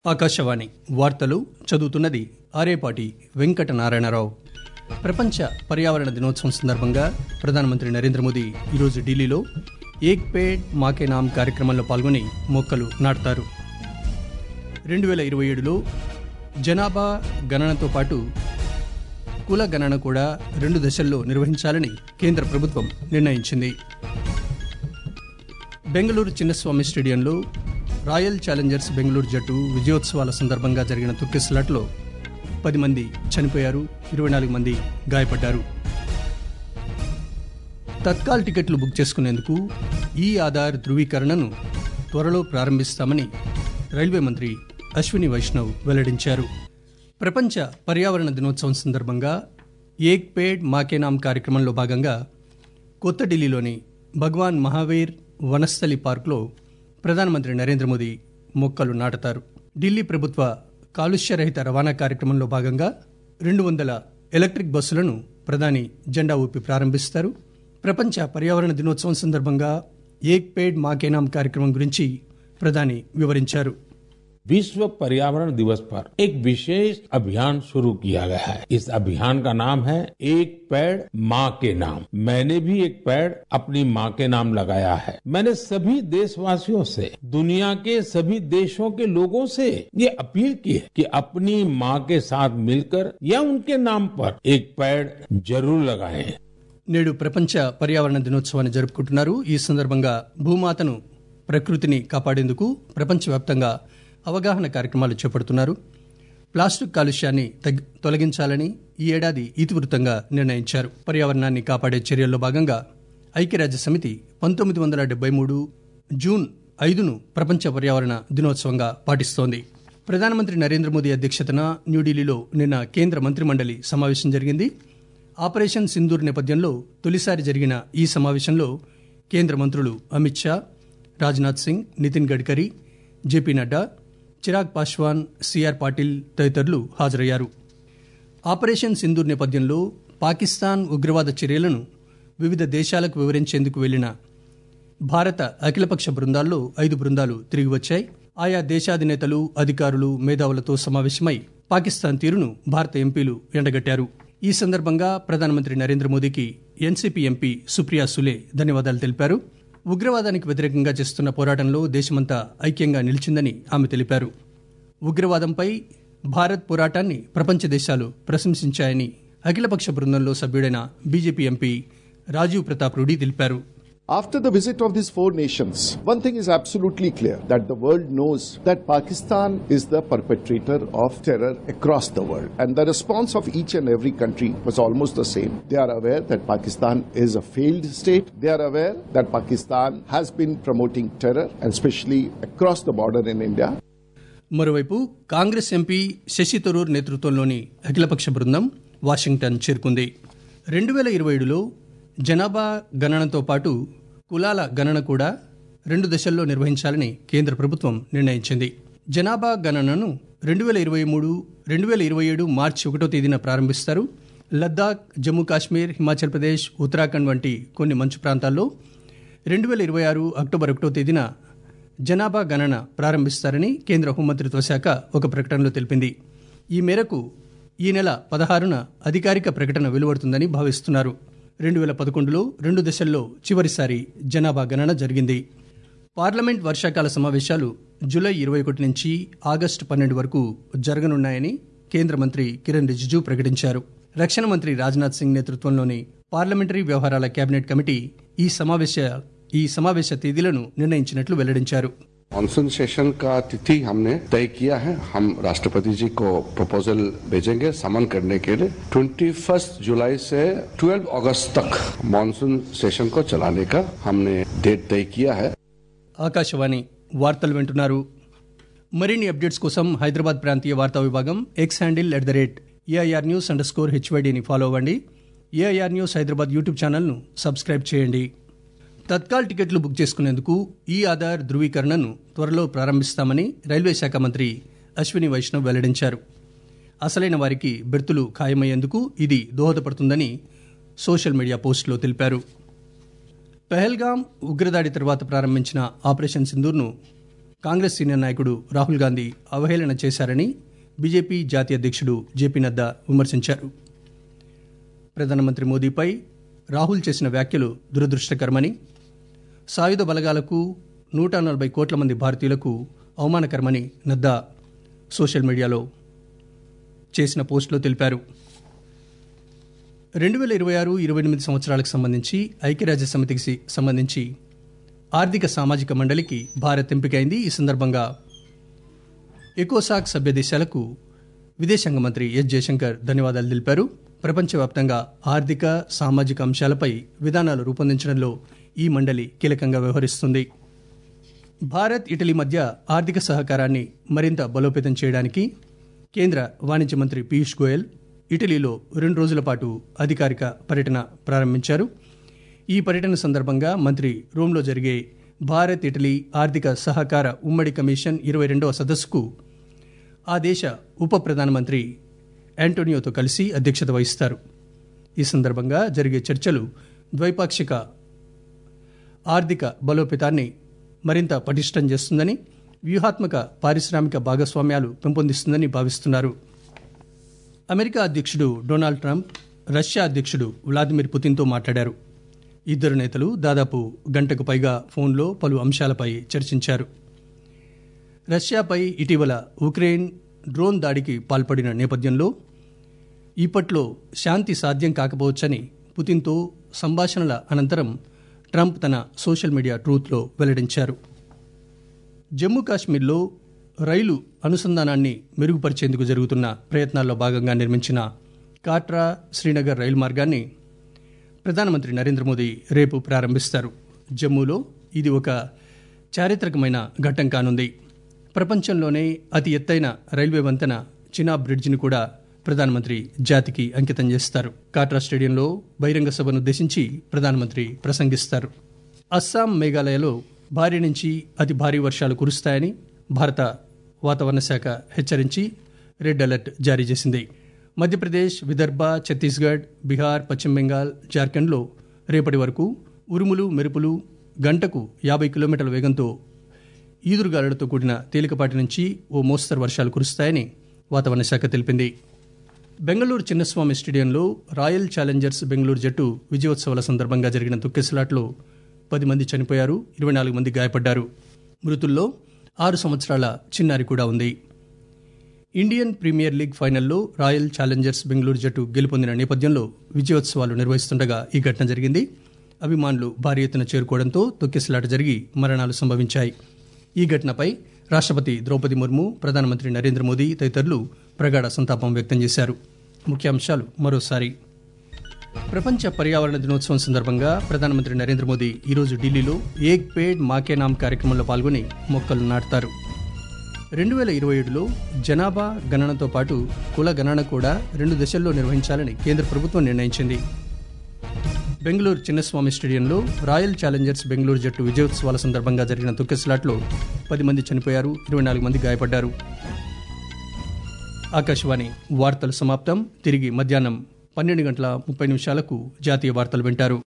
ఆకాశవాణి వార్తలు చదువుతున్నది ఆరేపాటి వెంకట నారాయణరావు ప్రపంచ పర్యావరణ దినోత్సవం సందర్భంగా ప్రధానమంత్రి నరేంద్ర మోదీ ఈరోజు ఢిల్లీలో ఏక్ పేడ్ మాకే నామ్ కార్యక్రమంలో పాల్గొని మొక్కలు నాటుతారు రెండు వేల ఇరవై ఏడులో జనాభా గణనతో పాటు కుల గణన కూడా రెండు దశల్లో నిర్వహించాలని కేంద్ర ప్రభుత్వం నిర్ణయించింది బెంగళూరు చిన్నస్వామి స్టేడియంలో రాయల్ ఛాలెంజర్స్ బెంగళూరు జట్టు విజయోత్సవాల సందర్భంగా జరిగిన తొక్కిసలాట్లో పది మంది చనిపోయారు ఇరవై నాలుగు మంది గాయపడ్డారు తత్కాల్ టికెట్లు బుక్ చేసుకునేందుకు ఈ ఆధార్ ధృవీకరణను త్వరలో ప్రారంభిస్తామని రైల్వే మంత్రి అశ్విని వైష్ణవ్ వెల్లడించారు ప్రపంచ పర్యావరణ దినోత్సవం సందర్భంగా ఏక్ పేడ్ మాకేనామ్ కార్యక్రమంలో భాగంగా కొత్త ఢిల్లీలోని భగవాన్ మహావీర్ వనస్థలి పార్కులో ప్రధానమంత్రి నరేంద్ర మోదీ మొక్కలు నాటుతారు ఢిల్లీ ప్రభుత్వ కాలుష్యరహిత రవాణా కార్యక్రమంలో భాగంగా రెండు వందల ఎలక్ట్రిక్ బస్సులను ప్రధాని జెండా ఊపి ప్రారంభిస్తారు ప్రపంచ పర్యావరణ దినోత్సవం సందర్భంగా ఏక్ పేడ్ మాకేనామ్ కార్యక్రమం గురించి ప్రధాని వివరించారు विश्व पर्यावरण दिवस पर एक विशेष अभियान शुरू किया गया है इस अभियान का नाम है एक पेड़ माँ के नाम मैंने भी एक पेड़ अपनी माँ के नाम लगाया है मैंने सभी देशवासियों से दुनिया के सभी देशों के लोगों से ये अपील की है कि अपनी माँ के साथ मिलकर या उनके नाम पर एक पेड़ जरूर लगाएं నేడు ప్రపంచ పర్యావరణ దినోత్సవాన్ని జరుపుకుంటున్నారు ఈ సందర్భంగా భూమాతను ప్రకృతిని కాపాడేందుకు ప్రపంచవ్యాప్తంగా అవగాహన కార్యక్రమాలు చేపడుతున్నారు ప్లాస్టిక్ కాలుష్యాన్ని తగ్- తొలగించాలని ఈ ఏడాది ఇతివృత్తంగా నిర్ణయించారు పర్యావరణాన్ని కాపాడే చర్యల్లో భాగంగా ఐక్యరాజ్య సమితి పంతొమ్మిది వందల డెబ్బై మూడు జూన్ ఐదును ప్రపంచ పర్యావరణ దినోత్సవంగా పాటిస్తోంది ప్రధానమంత్రి నరేంద్ర మోదీ అధ్యక్షతన న్యూఢిల్లీలో నిన్న కేంద్ర మంత్రిమండలి సమావేశం జరిగింది ఆపరేషన్ సింధూర్ నేపథ్యంలో తొలిసారి జరిగిన ఈ సమావేశంలో కేంద్ర మంత్రులు అమిత్ షా రాజ్నాథ్ సింగ్ నితిన్ గడ్కరీ జేపీ నడ్డా చిరాగ్ పాశ్వాన్ సిఆర్ పాటిల్ తదితరులు హాజరయ్యారు ఆపరేషన్ సింధూర్ నేపథ్యంలో పాకిస్తాన్ ఉగ్రవాద చర్యలను వివిధ దేశాలకు వివరించేందుకు వెళ్లిన భారత అఖిలపక్ష బృందాల్లో ఐదు బృందాలు తిరిగి వచ్చాయి ఆయా దేశాధినేతలు అధికారులు మేధావులతో సమావేశమై పాకిస్తాన్ తీరును భారత ఎంపీలు ఎండగట్టారు ఈ సందర్భంగా ప్రధానమంత్రి నరేంద్ర మోదీకి ఎన్సీపీ ఎంపీ సుప్రియా సులే ధన్యవాదాలు తెలిపారు ఉగ్రవాదానికి వ్యతిరేకంగా చేస్తున్న పోరాటంలో దేశమంతా ఐక్యంగా నిలిచిందని ఆమె తెలిపారు ఉగ్రవాదంపై భారత్ పోరాటాన్ని ప్రపంచ దేశాలు ప్రశంసించాయని అఖిలపక్ష బృందంలో సభ్యుడైన బీజేపీ ఎంపీ రాజీవ్ ప్రతాప్ రూడీ తెలిపారు After the visit of these four nations, one thing is absolutely clear that the world knows that Pakistan is the perpetrator of terror across the world. And the response of each and every country was almost the same. They are aware that Pakistan is a failed state. They are aware that Pakistan has been promoting terror, and especially across the border in India. మరోవైపు Congress MP Shashi Tharoor నేతృత్వంలోని అఖిలపక్ష బృందం Washington చేరుకుంది రెండు వేల ఇరవై ఏడులో జనాభా గణనతో పాటు కులాల గణన కూడా రెండు దశల్లో నిర్వహించాలని కేంద్ర ప్రభుత్వం నిర్ణయించింది జనాభా గణనను రెండు వేల ఇరవై మూడు రెండు వేల ఇరవై ఏడు మార్చి ఒకటో తేదీన ప్రారంభిస్తారు లద్దాఖ్ జమ్మూ కాశ్మీర్ హిమాచల్ ప్రదేశ్ ఉత్తరాఖండ్ వంటి కొన్ని మంచు ప్రాంతాల్లో రెండు వేల ఇరవై ఆరు అక్టోబర్ ఒకటో తేదీన జనాభా గణన ప్రారంభిస్తారని కేంద్ర హోంమంత్రిత్వ శాఖ ఒక ప్రకటనలో తెలిపింది ఈ మేరకు ఈ నెల పదహారున అధికారిక ప్రకటన వెలువడుతుందని భావిస్తున్నారు రెండు వేల పదకొండులో రెండు దశల్లో చివరిసారి జనాభా గణన జరిగింది పార్లమెంట్ వర్షాకాల సమావేశాలు జూలై ఇరవై ఒకటి నుంచి ఆగస్టు పన్నెండు వరకు జరగనున్నాయని కేంద్ర మంత్రి కిరణ్ రిజిజు ప్రకటించారు రక్షణ మంత్రి రాజ్నాథ్ సింగ్ నేతృత్వంలోని పార్లమెంటరీ వ్యవహారాల కేబినెట్ కమిటీ ఈ సమావేశ ఈ సమావేశ తేదీలను నిర్ణయించినట్లు వెల్లడించారు मानसून सेशन का तिथि हमने तय किया है हम राष्ट्रपति जी को प्रपोजल भेजेंगे समन करने के लिए 21 जुलाई से 12 अगस्त तक मानसून सेशन को चलाने का हमने डेट तय किया है ఆకాశవాణి వార్తలు వింటున్నారు మరిన్ని అప్డేట్స్ కోసం హైదరాబాద్ ప్రాంతీయ వార్తా విభాగం X handle at the rate AIR news underscore హెచ్వైడీని ఫాలో అవ్వండి ఏఐఆర్ న్యూస్ హైదరాబాద్ యూట్యూబ్ ఛానల్ను సబ్స్క్రైబ్ చేయండి తత్కాల్ టికెట్లు బుక్ చేసుకునేందుకు ఈ ఆధార్ ధృవీకరణను త్వరలో ప్రారంభిస్తామని రైల్వే శాఖ మంత్రి అశ్విని వైష్ణవ్ వెల్లడించారు అసలైన వారికి బెర్తులు ఖాయమయ్యేందుకు ఇది దోహదపడుతుందని సోషల్ మీడియా పోస్టులో తెలిపారు పెహల్గాం ఉగ్రదాడి తర్వాత ప్రారంభించిన ఆపరేషన్ సింధూర్ను కాంగ్రెస్ సీనియర్ నాయకుడు రాహుల్ గాంధీ అవహేళన చేశారని బీజేపీ జాతీయ అధ్యక్షుడు జేపీ నడ్డా విమర్శించారు ప్రధానమంత్రి మోదీపై రాహుల్ చేసిన వ్యాఖ్యలు దురదృష్టకరమని సాయుధ బలగాలకు నూట నలభై కోట్ల మంది భారతీయులకు అవమానకరమని నడ్డా సోషల్ మీడియాలో చేసిన పోస్టులో తెలిపారు రెండు వేల ఇరవై ఆరు ఇరవై ఎనిమిది సంవత్సరాలకు సంబంధించి ఐక్యరాజ్య సమితికి సంబంధించి ఆర్థిక సామాజిక మండలికి భారత్ ఎంపికైంది ఈ సందర్భంగా ఎకోసాక్ సభ్య దేశాలకు విదేశాంగ మంత్రి ఎస్ జయశంకర్ ధన్యవాదాలు తెలిపారు ప్రపంచవ్యాప్తంగా ఆర్థిక సామాజిక అంశాలపై విధానాలు రూపొందించడంలో ఈ మండలి కీలకంగా వ్యవహరిస్తుంది భారత్ ఇటలీ మధ్య ఆర్థిక సహకారాన్ని మరింత బలోపేతం చేయడానికి కేంద్ర వాణిజ్య మంత్రి పీయూష్ గోయల్ ఇటలీలో రెండు రోజుల పాటు అధికారిక పర్యటన ప్రారంభించారు ఈ పర్యటన సందర్భంగా మంత్రి రోమ్లో జరిగే భారత్ ఇటలీ ఆర్థిక సహకార ఉమ్మడి కమిషన్ ఇరవై రెండవ సదస్సుకు ఆ దేశ ఉప ప్రధానమంత్రి యాంటోనియోతో కలిసి అధ్యక్షత వహిస్తారు ఈ సందర్భంగా జరిగే చర్చలు ద్వైపాక్షిక ఆర్థిక బలోపేతాన్ని మరింత పటిష్టం చేస్తుందని వ్యూహాత్మక పారిశ్రామిక భాగస్వామ్యాలు పెంపొందిస్తుందని భావిస్తున్నారు అమెరికా అధ్యక్షుడు డొనాల్డ్ ట్రంప్ రష్యా అధ్యక్షుడు వ్లాదిమిర్ పుతిన్తో మాట్లాడారు ఇద్దరు నేతలు దాదాపు గంటకు పైగా ఫోన్లో పలు అంశాలపై చర్చించారు రష్యాపై ఇటీవల ఉక్రెయిన్ డ్రోన్ దాడికి పాల్పడిన నేపథ్యంలో ఇప్పట్లో శాంతి సాధ్యం కాకపోవచ్చని పుతిన్తో సంభాషణల అనంతరం ట్రంప్ తన సోషల్ మీడియా ట్రూత్లో వెల్లడించారు జమ్మూ కాశ్మీర్లో రైలు అనుసంధానాన్ని మెరుగుపరిచేందుకు జరుగుతున్న ప్రయత్నాల్లో భాగంగా నిర్మించిన కాట్రా శ్రీనగర్ రైలు మార్గాన్ని ప్రధానమంత్రి నరేంద్ర మోదీ రేపు ప్రారంభిస్తారు జమ్మూలో ఇది ఒక చారిత్రకమైన ఘట్టం కానుంది ప్రపంచంలోనే అతి ఎత్తైన రైల్వే వంతెన చినాబ్ బ్రిడ్జిని కూడా ప్రధానమంత్రి జాతికి అంకితం చేస్తారు కాట్రా స్టేడియంలో బహిరంగ సభను ఉద్దేశించి ప్రధానమంత్రి ప్రసంగిస్తారు అస్సాం మేఘాలయలో భారీ నుంచి అతి భారీ వర్షాలు కురుస్తాయని భారత వాతావరణ శాఖ హెచ్చరించి రెడ్ అలర్ట్ జారీ చేసింది మధ్యప్రదేశ్ విదర్భ ఛత్తీస్గఢ్ బీహార్ పశ్చిమ బెంగాల్ జార్ఖండ్లో రేపటి వరకు ఉరుములు మెరుపులు గంటకు యాభై కిలోమీటర్ల వేగంతో ఈదురుగాలులతో కూడిన తేలికపాటి నుంచి ఓ మోస్తరు వర్షాలు కురుస్తాయని వాతావరణ శాఖ తెలిపింది బెంగళూరు చిన్నస్వామి స్టేడియంలో రాయల్ ఛాలెంజర్స్ బెంగళూరు జట్టు విజయోత్సవాల సందర్భంగా జరిగిన తొక్కిసలాట్లో పది మంది చనిపోయారు ఇరవై నాలుగు మంది గాయపడ్డారు మృతుల్లో ఆరు సంవత్సరాల చిన్నారి కూడా ఉంది ఇండియన్ ప్రీమియర్ లీగ్ ఫైనల్లో రాయల్ ఛాలెంజర్స్ బెంగళూరు జట్టు గెలుపొందిన నేపథ్యంలో విజయోత్సవాలు నిర్వహిస్తుండగా ఈ ఘటన జరిగింది అభిమానులు భారీ ఎత్తున చేరుకోవడంతో తొక్కిసలాట జరిగి మరణాలు సంభవించాయి ఈ ఘటనపై రాష్ట్రపతి ద్రౌపది ముర్ము ప్రధానమంత్రి నరేంద్ర మోదీ తదితరులు ప్రగాఢ సంతాపం వ్యక్తం చేశారు ముఖ్యాంశాలు మరోసారి ప్రపంచ పర్యావరణ దినోత్సవం సందర్భంగా ప్రధానమంత్రి నరేంద్ర మోదీ ఈరోజు ఢిల్లీలో ఏక్ పేడ్ మాకే నామ్ కార్యక్రమంలో పాల్గొని మొక్కలు నాటుతారు రెండు వేల ఇరవై ఏడులో జనాభా గణనతో పాటు కుల గణన కూడా రెండు దశల్లో నిర్వహించాలని కేంద్ర ప్రభుత్వం నిర్ణయించింది బెంగళూరు చిన్నస్వామి స్టేడియంలో రాయల్ ఛాలెంజర్స్ బెంగళూరు జట్టు విజయోత్సవాల సందర్భంగా జరిగిన తొక్కిసలాట్లో పది మంది చనిపోయారు ఇరవై నాలుగు మంది గాయపడ్డారు ఆకాశవాణి వార్తలు సమాప్తం తిరిగి మధ్యాహ్నం పన్నెండు గంటల ముప్పై నిమిషాలకు జాతీయ వార్తలు వింటారు